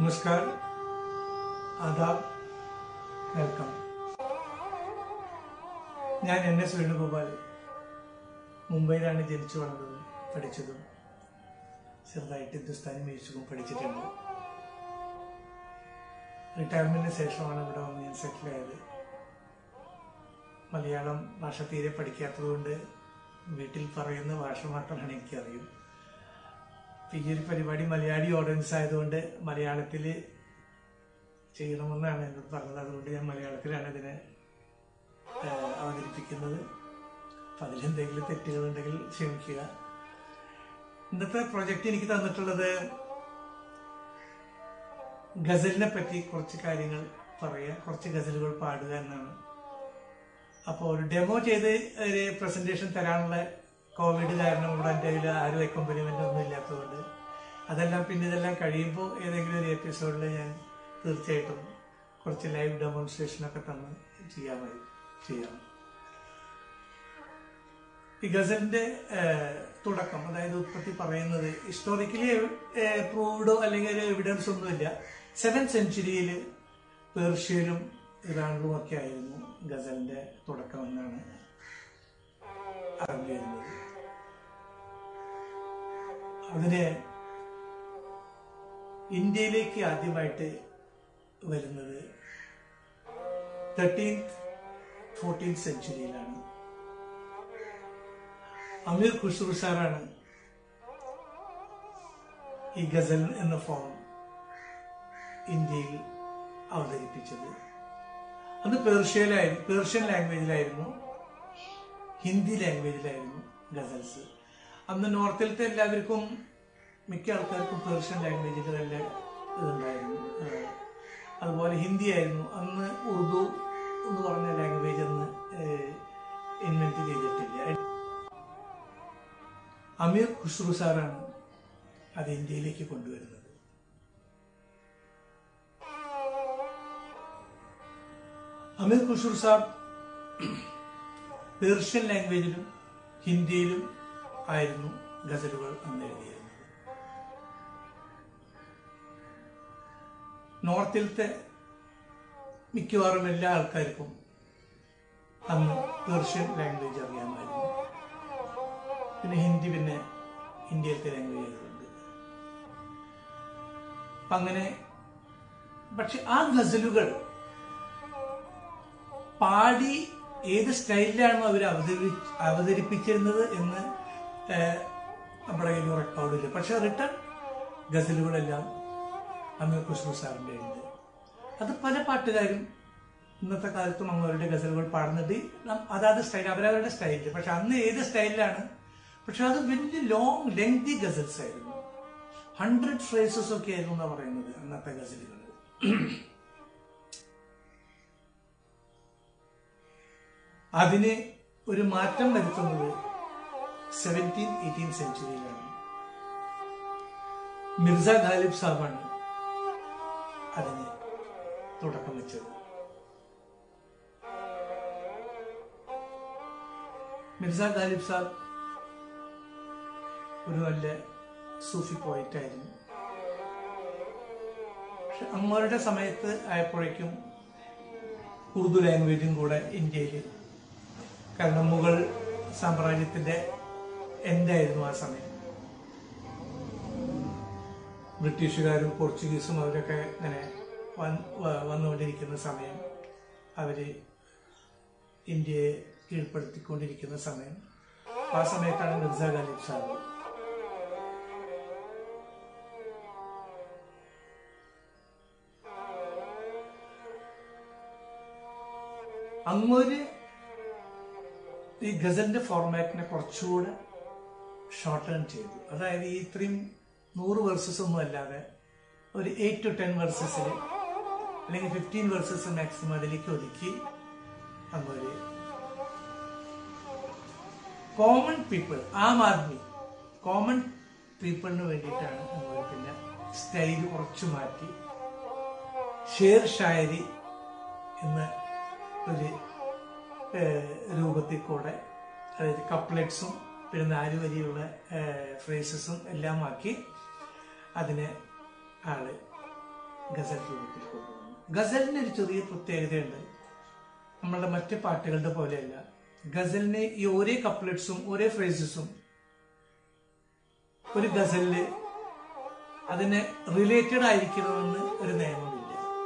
നമസ്കാർ ആദാബ് വെൽക്കം ഞാൻ N S Venugopal മുംബൈയിലാണ് ജനിച്ചു വളർന്നതും പഠിച്ചതും ചെറുതായിട്ട് ഹിന്ദുസ്ഥാനി മ്യൂസിക്കും പഠിച്ചിട്ടുണ്ട് റിട്ടയർമെന്റിന് ശേഷമാണ് ഇവിടെ വന്ന് ഞാൻ സെറ്റിൽ ആയത് മലയാളം ഭാഷ തീരെ പഠിക്കാത്തതുകൊണ്ട് വീട്ടിൽ പറയുന്ന ഭാഷ മാത്രമാണ് എനിക്കറിയും ഈ ഒരു പരിപാടി മലയാളി ഓഡിയൻസ് ആയതുകൊണ്ട് മലയാളത്തിൽ ചെയ്യണമെന്നാണ് എന്നോട് പറഞ്ഞത് അതുകൊണ്ട് ഞാൻ മലയാളത്തിലാണ് ഇതിനെ ഏഹ്, അവതരിപ്പിക്കുന്നത് അപ്പം അതിലെന്തെങ്കിലും തെറ്റുകളുണ്ടെങ്കിൽ ക്ഷമിക്കുക ഇന്നത്തെ പ്രൊജക്റ്റ് എനിക്ക് തന്നിട്ടുള്ളത് ഗസലിനെ പറ്റി കുറച്ച് കാര്യങ്ങൾ പറയുക കുറച്ച് ഗസലുകൾ പാടുക എന്നാണ് അപ്പോൾ ഒരു ഡെമോ ചെയ്ത് ഒരു പ്രസന്റേഷൻ തരാനുള്ള കോവിഡ് കാരണം ഇവിടെ എൻ്റെ കയ്യിൽ ആരും അക്കോമ്പനിമെൻ്റ് ഒന്നും ഇല്ലാത്തതുകൊണ്ട് അതെല്ലാം പിന്നെ ഇതെല്ലാം കഴിയുമ്പോൾ ഏതെങ്കിലും ഒരു എപ്പിസോഡിൽ ഞാൻ തീർച്ചയായിട്ടും കുറച്ച് ലൈവ് ഡെമോൺസ്ട്രേഷനൊക്കെ തന്ന് ചെയ്യാമായി ചെയ്യാം ഈ ഗസലിന്റെ ഏഹ്, തുടക്കം അതായത് ഉത്പത്തി പറയുന്നത് ഹിസ്റ്റോറിക്കലി പ്രൂവ്ഡോ അല്ലെങ്കിൽ എവിഡൻസ് ഒന്നുമില്ല സെവൻ സെഞ്ചുറിയിൽ പേർഷ്യയിലും ഇറാനിലും ഒക്കെ ആയിരുന്നു ഗസലിന്റെ തുടക്കം എന്നാണ് അറിഞ്ഞു വരുന്നത് അതിന് ഇന്ത്യയിലേക്ക് ആദ്യമായിട്ട് വരുന്നത് തേർട്ടീൻത് ഫോർട്ടീൻത് സെഞ്ചുറിയിലാണ് അമീർ ഖുഷ്റു സാറാണ് ഈ ഗസൽ എന്ന ഫോം ഇന്ത്യയിൽ അവതരിപ്പിച്ചത് അത് പേർഷ്യയിലായിരുന്നു പേർഷ്യൻ ലാംഗ്വേജിലായിരുന്നു ഹിന്ദി ലാംഗ്വേജിലായിരുന്നു ഗസൽസ് അന്ന് നോർത്തിലത്തെ എല്ലാവർക്കും മിക്ക ആൾക്കാർക്കും പേർഷ്യൻ ലാംഗ്വേജിൽ നല്ല ഇതുണ്ടായിരുന്നു ഏഹ് അതുപോലെ ഹിന്ദി ആയിരുന്നു അന്ന് ഉറുദു എന്ന് പറഞ്ഞ ലാംഗ്വേജ് അന്ന് ഇൻവെന്റ് ചെയ്തിട്ടില്ല അമീർ ഖുസ്രു സാറാണ് അത് ഇന്ത്യയിലേക്ക് കൊണ്ടുവരുന്നത് അമീർ ഖുസ്രു സാബ് പേർഷ്യൻ ലാംഗ്വേജിലും ഹിന്ദിയിലും ആയിരുന്നു ഗസലുകൾ അന്ന് എഴുതിയിരുന്നത് നോർത്തിലത്തെ മിക്കവാറും എല്ലാ ആൾക്കാർക്കും അന്ന് പേർഷ്യൻ ലാംഗ്വേജ് അറിയാമായിരുന്നു പിന്നെ ഹിന്ദി പിന്നെ ഇന്ത്യയിലത്തെ ലാംഗ്വേജ് ആയതുകൊണ്ട് അപ്പൊ അങ്ങനെ പക്ഷെ ആ ഗസലുകൾ പാടി ഏത് സ്റ്റൈലിലാണോ അവർ അവതരി അവതരിപ്പിച്ചിരുന്നത് എന്ന് ഏഹ്, നമ്മുടെ കയ്യിൽ റെക്കോർഡില്ല പക്ഷെ റിട്ടേൺ ഗസലുകളെല്ലാം അമീർ ഖുഷ്ബു സാറിന്റെ ഉണ്ട് അത് പല പാട്ടുകാരും ഇന്നത്തെ കാലത്തും അവരുടെ ഗസലുകൾ പാടുന്നുണ്ട് നം- അതാത് സ്റ്റൈൽ അവരവരുടെ സ്റ്റൈലിൽ പക്ഷെ അന്ന് ഏത് സ്റ്റൈലിലാണ് പക്ഷെ അത് വലിയ ലോങ് ലെങ്തി ഗസൽസ് ആയിരുന്നു ഹൺഡ്രഡ് ഫ്രേസസ് ഒക്കെ ആയിരുന്നു എന്നാ പറയുന്നത് അന്നത്തെ ഗസലുകൾ അതിന് ഒരു മാറ്റം വരുത്തുന്നത് സെവൻറ്റീൻ എയ്റ്റീൻ സെഞ്ചുറിയിലാണ് മിർസ ഖാലിബ് സാബാണ് അതിന് തുടക്കം വെച്ചത് മിർസ ഖാലിബ് സാബ് ഒരു നല്ല സൂഫി പോയിറ്റ് ആയിരുന്നു പക്ഷെ അങ്ങോരുടെ സമയത്ത് ആയപ്പോഴേക്കും ഉറുദു ലാംഗ്വേജും കൂടെ ഇന്ത്യയിൽ കാരണം മുഗൾ സാമ്രാജ്യത്തിന്റെ എന്തായിരുന്നു ആ സമയം ബ്രിട്ടീഷുകാരും പോർച്ചുഗീസും അവരൊക്കെ ഇങ്ങനെ വന്ന് വ- വന്നുകൊണ്ടിരിക്കുന്ന സമയം അവര് ഇന്ത്യയെ കീഴ്പ്പെടുത്തിക്കൊണ്ടിരിക്കുന്ന സമയം ആ സമയത്താണ് മിർസ ഖാലിബ് സാഹിബ് അങ്ങൊരു ഈ ഗസലിന്റെ ഫോർമാറ്റിനെ കുറച്ചുകൂടെ ഷോർട്ടൺ ചെയ്തു അതായത് ഈ ഇത്രയും നൂറ് വേഴ്സസ് ഒന്നും അല്ലാതെ ഒരു എയ്റ്റ് ടു ടെൻ വേഴ്സസിൽ അല്ലെങ്കിൽ ഫിഫ്റ്റീൻ വേഴ്സസ് മാക്സിമം അതിലേക്ക് ഒതുക്കി അങ്ങൊരു common people Aam Aadmi common പീപ്പിളിന് വേണ്ടിയിട്ടാണ് അങ്ങൊരു പിന്നെ സ്റ്റൈൽ കുറച്ച് മാറ്റി ഷേർ ഷായരി എന്ന ഒരു ഏഹ്, രൂപത്തിൽ കൂടെ അതായത് കപ്ലെറ്റ്സും പിന്നെ നാല് വരിയുള്ള ഫ്രേസസും എല്ലാം ആക്കി അതിനെ ആള് ഗസൽ രൂപത്തിൽ കൊണ്ടുവന്നു ഗസലിന് ഒരു ചെറിയ പ്രത്യേകതയുണ്ട് നമ്മളുടെ മറ്റ് പാട്ടുകളുടെ പോലെയല്ല ഗസലിന് ഈ ഒരേ കപ്ലറ്റ്സും ഒരേ ഫ്രേസസും ഒരു ഗസലില് അതിന് റിലേറ്റഡ് ആയിരിക്കണമെന്ന് ഒരു നിയമമില്ല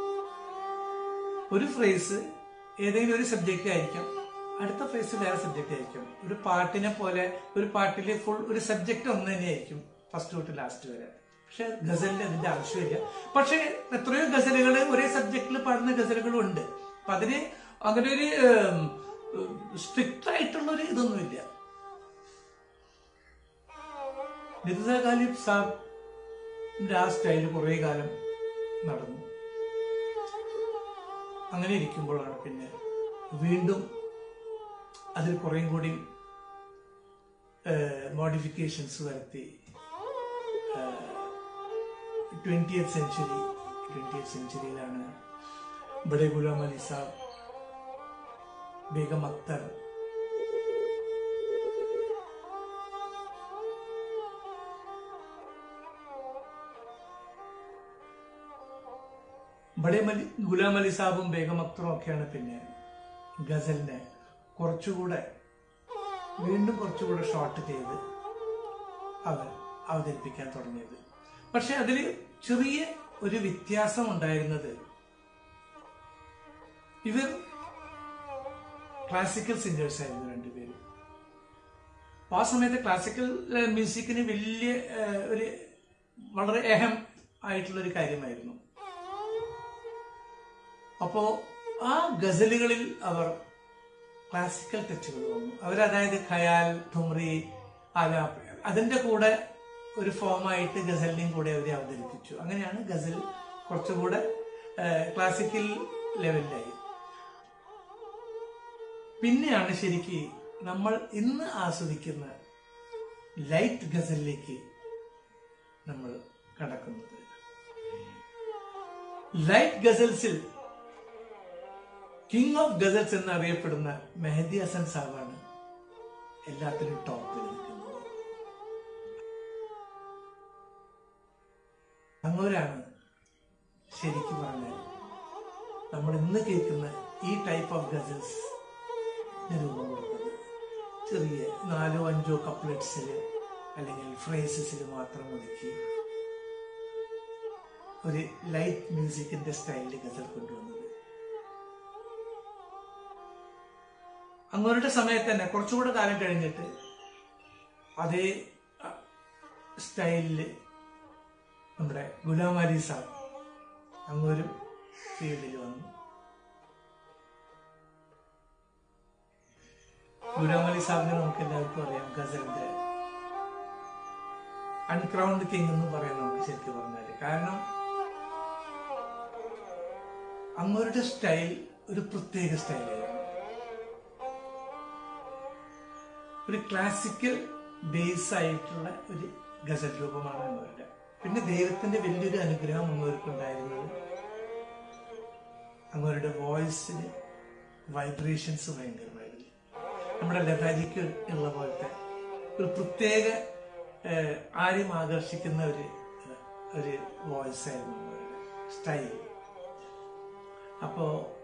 ഒരു ഫ്രേസ് ഏതെങ്കിലും ഒരു സബ്ജക്റ്റ് ആയിരിക്കാം അടുത്ത ഫ്രേസ് വേറെ സബ്ജക്റ്റ് ആയിരിക്കും ഒരു പാട്ടിനെ പോലെ ഒരു പാട്ടിലെ ഫുൾ ഒരു സബ്ജക്റ്റ് ഒന്ന് തന്നെയായിരിക്കും ഫസ്റ്റ് തൊട്ട് ലാസ്റ്റ് വരെ പക്ഷെ ഗസലിന് അതിന്റെ ആവശ്യമില്ല പക്ഷെ എത്രയോ ഗസലുകൾ ഒരേ സബ്ജക്റ്റിൽ പാടുന്ന ഗസലുകളും ഉണ്ട് അപ്പൊ അതിന് അങ്ങനെ ഒരു സ്ട്രിക്റ്റ് ആയിട്ടുള്ള ഒരു ഇതൊന്നുമില്ല മിർസ ഖാലിബ് സാബിന്റെ ആ സ്റ്റൈല് കുറെ കാലം നടന്നു അങ്ങനെ ഇരിക്കുമ്പോഴാണ് പിന്നെ വീണ്ടും അതിൽ കുറേയും കൂടി മോഡിഫിക്കേഷൻസ് വരുത്തി ട്വന്റിയത്ത് സെഞ്ചുറി ട്വന്റിയത്ത് സെഞ്ചുറിയിലാണ് ബഡേ ഗുലാം അലി സാബ് ബേഗം അക്തർ ബഡേ മലി ഗുലാം അലി സാബും ബേഗം അക്തറും ഒക്കെയാണ് പിന്നെ ഗസലിനെ കുറച്ചുകൂടെ വീണ്ടും കുറച്ചുകൂടെ ഷോർട്ട് ചെയ്ത് അവർ അവതരിപ്പിക്കാൻ തുടങ്ങിയത് പക്ഷെ അതിൽ ചെറിയ ഒരു വ്യത്യാസം ഉണ്ടായിരുന്നത് ഇവർ ക്ലാസിക്കൽ സിംഗേഴ്സ് ആയിരുന്നു രണ്ടുപേരും അപ്പൊ ആ സമയത്ത് ക്ലാസിക്കൽ മ്യൂസിക്കിന് വലിയ ഏഹ്, ഒരു വളരെ അഹം ആയിട്ടുള്ള ഒരു കാര്യമായിരുന്നു അപ്പോ ആ ഗസലുകളിൽ അവർ ക്ലാസിക്കൽ ടച്ചുകൾ വന്നു അവരതായത് ഖയാൽ ഠുമറി ആലാപ് അതിന്റെ കൂടെ ഒരു ഫോമായിട്ട് ഗസലിനെയും കൂടെ അവർ അവതരിപ്പിച്ചു അങ്ങനെയാണ് ഗസൽ കുറച്ചുകൂടെ ക്ലാസിക്കൽ ലെവലിലായി പിന്നെയാണ് ശരിക്ക് നമ്മൾ ഇന്ന് ആസ്വദിക്കുന്ന ലൈറ്റ് ഗസലിലേക്ക് നമ്മൾ കടക്കുന്നത് ലൈറ്റ് ഗസൽസിൽ കിങ് ഓഫ് ഗസൽസ് എന്നറിയപ്പെടുന്ന മെഹദി ഹസൻ സാബാണ് എല്ലാത്തിനും ടോപ്പിൽ നിൽക്കുന്നത് അങ്ങോരാണ് ശരിക്കും പറഞ്ഞാൽ നമ്മൾ ഇന്ന് കേൾക്കുന്ന ഈ ടൈപ്പ് ഓഫ് ഗസൽസ് രൂപം കൊടുത്തത് ചെറിയ നാലോ അഞ്ചോ കപ്ലറ്റ്സിൽ അല്ലെങ്കിൽ ഫ്രേസസിൽ മാത്രം ഒതുക്കി ഒരു ലൈറ്റ് മ്യൂസിക്കിന്റെ സ്റ്റൈലിൽ ഗസൽ കൊണ്ടുവന്നത് അങ്ങോരുടെ സമയത്ത് തന്നെ കുറച്ചുകൂടെ കാലം കഴിഞ്ഞിട്ട് അതേ സ്റ്റൈലില് നമ്മുടെ ഗുലാം അലി സാബ് അങ്ങൊരു ഫീൽഡിൽ വന്നു ഗുലാം അലി സാബിനെ നമുക്ക് എല്ലാവർക്കും അറിയാം ഗസലിന്റെ അൺക്രൗണ്ട് കിങ് എന്ന് പറയാം നമുക്ക് ശരിക്കും പറഞ്ഞാല് കാരണം അങ്ങോരുടെ സ്റ്റൈൽ ഒരു പ്രത്യേക സ്റ്റൈലായിരുന്നു ഒരു ക്ലാസിക്കൽ ബേസ് ആയിട്ടുള്ള ഒരു ഗസൽ രൂപമാണ് അങ്ങോരുടെ പിന്നെ ദൈവത്തിന്റെ വലിയൊരു അനുഗ്രഹം അങ്ങോർക്ക് ഉണ്ടായിരുന്നത് അങ്ങോരുടെ വോയിസിന് വൈബ്രേഷൻസ് ഭയങ്കരമായിരുന്നു നമ്മുടെ ലതാജിക്ക് ഉള്ള പോലത്തെ ഒരു പ്രത്യേക ഏഹ്, ആരെയും ആകർഷിക്കുന്ന ഒരു ഒരു വോയിസ് ആയിരുന്നു അങ്ങോരുടെ സ്റ്റൈൽ അപ്പോ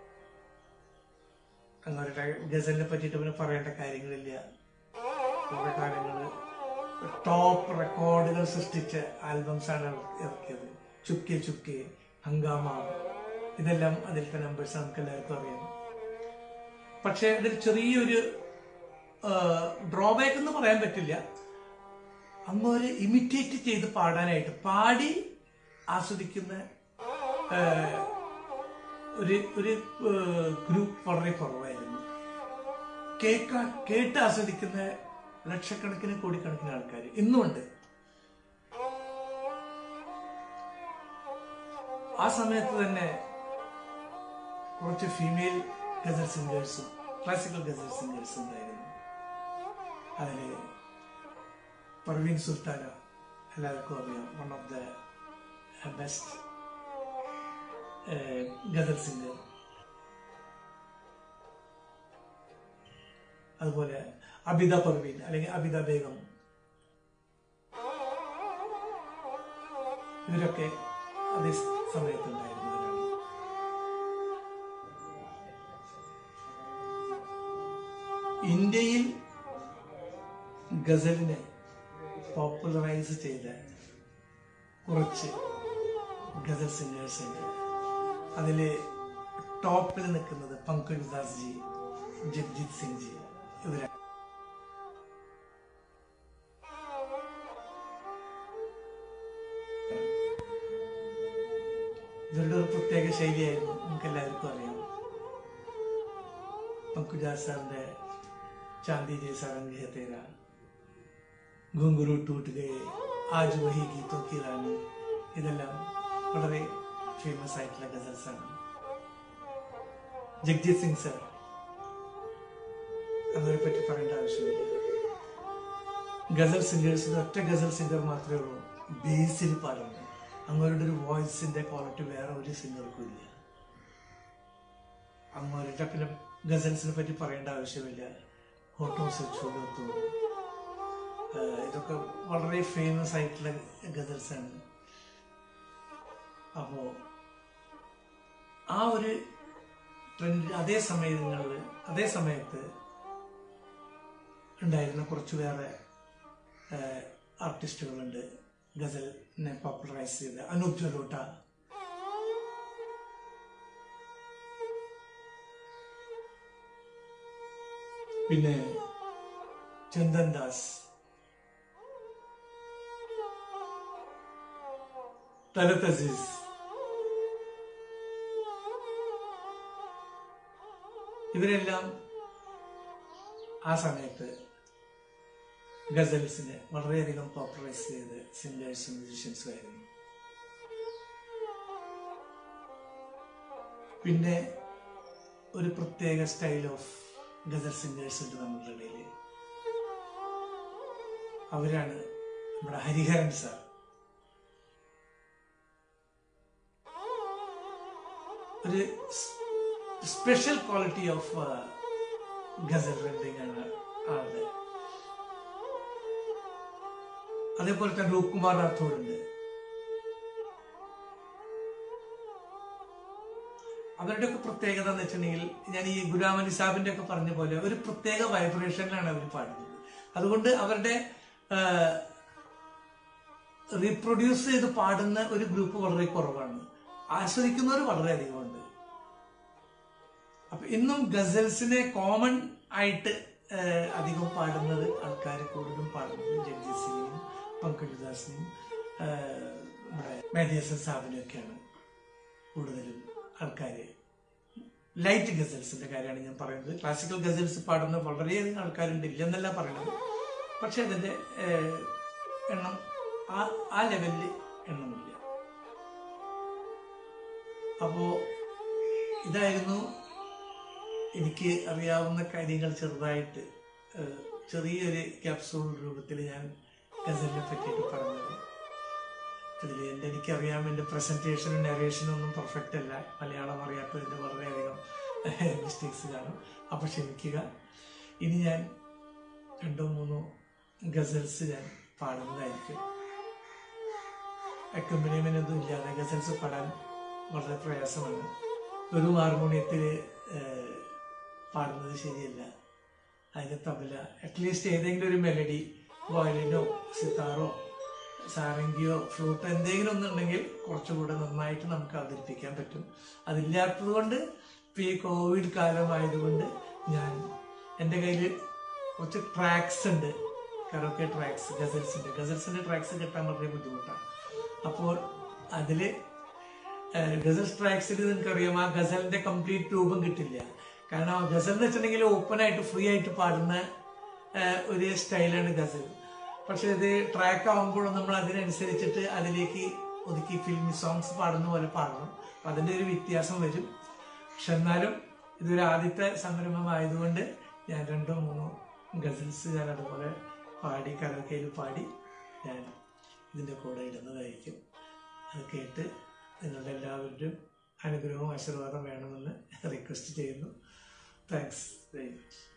അങ്ങോരുടെ ഗസലിനെ പറ്റിയിട്ട് പിന്നെ പറയേണ്ട കാര്യങ്ങളില്ല കുറെ കാലങ്ങള് ടോപ്പ് റെക്കോർഡുകൾ സൃഷ്ടിച്ച ആൽബംസ് ആണ് ഇറക്കിയത് ചുക്കെ ചുക്കെ ഹങ്കാമ ഇതെല്ലാം അതിലത്തെ നമ്പേഴ്സ് നമുക്ക് എല്ലാവർക്കും അറിയാം പക്ഷെ അതിൽ ചെറിയൊരു ഡ്രോബാക്ക് എന്ന് പറയാൻ പറ്റില്ല അങ്ങോര് ഇമിറ്റേറ്റ് ചെയ്ത് പാടാനായിട്ട് പാടി ആസ്വദിക്കുന്ന ആ, ഒരു ഒരു ഗ്രൂപ്പ് വളരെ കുറവായിരുന്നു കേൾക്കാൻ കേട്ട് ആസ്വദിക്കുന്ന ലക്ഷക്കണക്കിന് കോടിക്കണക്കിന് ആൾക്കാർ ഇന്നുമുണ്ട് ആ സമയത്ത് തന്നെ കുറച്ച് ഫീമെയിൽ ഗസൽ സിംഗേഴ്സും ക്ലാസിക്കൽ ഗസൽ സിംഗേഴ്സും ഉണ്ടായിരുന്നു അതില് പർവീൻ സുൽത്താന എല്ലാവർക്കും അറിയാം one of the best ghazal singer അതുപോലെ അബിത പർവീൻ അല്ലെങ്കിൽ അബിത ബേഗം ഇവരൊക്കെ അതേ സമയത്തുണ്ടായിരുന്നവരാണ് ഇന്ത്യയിൽ ഗസലിനെ പോപ്പുലറൈസ് ചെയ്ത കുറച്ച് ഗസൽ സിംഗേഴ്സ് ഉണ്ട് അതിൽ ടോപ്പിൽ നിൽക്കുന്നത് പങ്കജ് ദാസ് ജി ജഗ്ജിത് സിംഗ് ജി ഇവരാണ് ഇവരുടെ ഒരു പ്രത്യേക ശൈലിയായിരുന്നു നമുക്ക് എല്ലാവർക്കും അറിയാം പങ്കുജാസ് സാറിന്റെ ചാന്दी जैसा रंग है तेरा घुंघरू टूट गए ആജ് വഹി ഗീതോ കി റാണി ഇതെല്ലാം വളരെ ഫേമസ് ആയിട്ടുള്ള ഗസൽസ് ആണ് ജഗ്ജിത് സിംഗ് സർ അവരെ പറ്റി പറയേണ്ട ആവശ്യമില്ല ഗസൽ സിംഗേഴ്സിൽ ഒറ്റ ഗസൽ സിംഗർ മാത്രമേ ഉള്ളൂ ബേസിൽ പാടുന്നത് അങ്ങവരുടെ ഒരു വോയിസിന്റെ ക്വാളിറ്റി വേറെ ഒരു സിംഗർക്കും ഇല്ല അങ്ങവരുടെ പിന്നെ ഗസൽസിനെ പറ്റി പറയേണ്ട ആവശ്യമില്ല ഹോട്ടോ സെക്ഷോലത്തു ഇതൊക്കെ വളരെ ഫേമസ് ആയിട്ടുള്ള ഗസൽസ് ആണ് അപ്പോ ആ ഒരു ട്രെൻഡ് അതേ സമയങ്ങളിൽ അതേ സമയത്ത് ഉണ്ടായിരുന്ന കുറച്ച് വേറെ ആർട്ടിസ്റ്റുകളുണ്ട് ഗസലിനെ പോപ്പുലറൈസ് ചെയ്ത അനൂപ് ജലോട്ട പിന്നെ ചന്ദൻ ദാസ് തലത് അസീസ് ഇവരെല്ലാം ആ സമയത്ത് ഗസൽസിനെ വളരെയധികം പോപ്പുലറൈസ് ചെയ്ത് സിംഗേഴ്സും മ്യൂസിഷ്യൻസും ആയിരുന്നു പിന്നെ ഒരു പ്രത്യേക സ്റ്റൈൽ ഓഫ് ഗസൽ സിംഗേഴ്സ് ഉണ്ട് നമ്മുടെ ഇടയിൽ അവരാണ് നമ്മുടെ ഹരിഹരൻ സാർ ഒരു special quality of ghazal rendering ആണ് ആളുടെ അതേപോലെ തന്നെ രൂപ്കുമാർ റാത്തോഡ് ഉണ്ട് അവരുടെ ഒക്കെ പ്രത്യേകത എന്ന് വെച്ചിട്ടുണ്ടെങ്കിൽ ഞാൻ ഈ ഗുലാം അലി സാബിന്റെ ഒക്കെ പറഞ്ഞ പോലെ ഒരു പ്രത്യേക വൈബ്രേഷനിലാണ് അവർ പാടുന്നത് അതുകൊണ്ട് അവരുടെ റീപ്രൊഡ്യൂസ് ചെയ്ത് പാടുന്ന ഒരു ഗ്രൂപ്പ് വളരെ കുറവാണ് ആസ്വദിക്കുന്നവർ വളരെയധികമുണ്ട് അപ്പൊ ഇന്നും ഗസൽസിനെ കോമൺ ആയിട്ട് അധികം പാടുന്നത് ആൾക്കാർ കൂടുതലും പാടുന്നത് ജഗ്ജിത് സിംഗിനും പങ്കജ് ദാസിനും നമ്മുടെ മേധിയസൻ സാബിനും ഒക്കെയാണ് കൂടുതലും ആൾക്കാർ ലൈറ്റ് ഗസൽസിന്റെ കാര്യമാണ് ഞാൻ പറയുന്നത് ക്ലാസിക്കൽ ഗസൽസ് പാടുന്ന വളരെയധികം ആൾക്കാരുണ്ട് ഇല്ലെന്നല്ല പറയുന്നത് പക്ഷെ അതിന്റെ എണ്ണം ആ ആ ലെവലിൽ എണ്ണമില്ല അപ്പോ ഇതായിരുന്നു എനിക്ക് അറിയാവുന്ന കാര്യങ്ങൾ ചെറുതായിട്ട് ചെറിയൊരു ക്യാപ്സൂൾ രൂപത്തിൽ ഞാൻ ഗസലിനെ പറ്റിയിട്ട് പറഞ്ഞത് ഇതിൽ എൻ്റെ എനിക്കറിയാം എൻ്റെ പ്രസൻറ്റേഷനും നരേഷനും ഒന്നും പെർഫെക്റ്റ് അല്ല മലയാളം അറിയാത്തതിൻ്റെ വളരെയധികം മിസ്റ്റേക്സ് കാണും അപ്പോൾ ക്ഷമിക്കുക ഇനി ഞാൻ രണ്ടോ മൂന്നോ ഗസൽസ് ഞാൻ പാടുന്നതായിരിക്കും അക്കമ്പനിമെൻ്റ് ഒന്നും ഇല്ലാതെ ഗസൽസ് പാടാൻ വളരെ പ്രയാസമാണ് ഒരു ഹാർമോണിയത്തിൽ പാടുന്നത് ശരിയല്ല അതിന് തബല അറ്റ്ലീസ്റ്റ് ഏതെങ്കിലും ഒരു മെലഡി വയലിനോ സിത്താറോ സാരംഗിയോ ഫ്ലൂട്ടോ എന്തെങ്കിലും ഒന്നുണ്ടെങ്കിൽ കുറച്ചുകൂടെ നന്നായിട്ട് നമുക്ക് അവതരിപ്പിക്കാൻ പറ്റും അതില്ലാത്തത് കൊണ്ട് ഇപ്പം ഈ കോവിഡ് കാലമായതുകൊണ്ട് ഞാൻ എൻ്റെ കയ്യിൽ കുറച്ച് ട്രാക്സ് ഉണ്ട് കരോക്കെ ട്രാക്സ് ഗസൽസിൻ്റെ ഗസൽസിൻ്റെ ട്രാക്സ് കിട്ടാൻ വളരെ ബുദ്ധിമുട്ടാണ് അപ്പോൾ അതിൽ ഗസൽ ട്രാക്സിൽ നിങ്ങൾക്കറിയാം ആ ഗസലിൻ്റെ കംപ്ലീറ്റ് രൂപം കിട്ടില്ല കാരണം ഗസൽ എന്ന് വെച്ചിട്ടുണ്ടെങ്കിൽ ഓപ്പൺ ആയിട്ട് ഫ്രീ ആയിട്ട് പാടുന്ന ഒരു സ്റ്റൈലാണ് ഗസൽ പക്ഷെ ഇത് ട്രാക്ക് ആകുമ്പോഴും നമ്മൾ അതിനനുസരിച്ചിട്ട് അതിലേക്ക് ഒതുക്കി ഫിലിം സോങ്സ് പാടുന്ന പോലെ പാടണം അപ്പം അതിൻ്റെ ഒരു വ്യത്യാസം വരും പക്ഷെ എന്നാലും ഇതൊരു ആദ്യത്തെ സംരംഭമായതുകൊണ്ട് ഞാൻ രണ്ടോ മൂന്നോ ഗസൽസ് ഞാൻ അതുപോലെ പാടി കരക്കയിൽ പാടി ഞാൻ ഇതിൻ്റെ കൂടെ ഇടുന്നതായിരിക്കും അത് കേട്ട് നിങ്ങളുടെ എല്ലാവരുടെയും അനുഗ്രഹവും ആശീർവാദം വേണമെന്ന് റിക്വസ്റ്റ് ചെയ്യുന്നു താങ്ക്സ് വെരി മച്ച്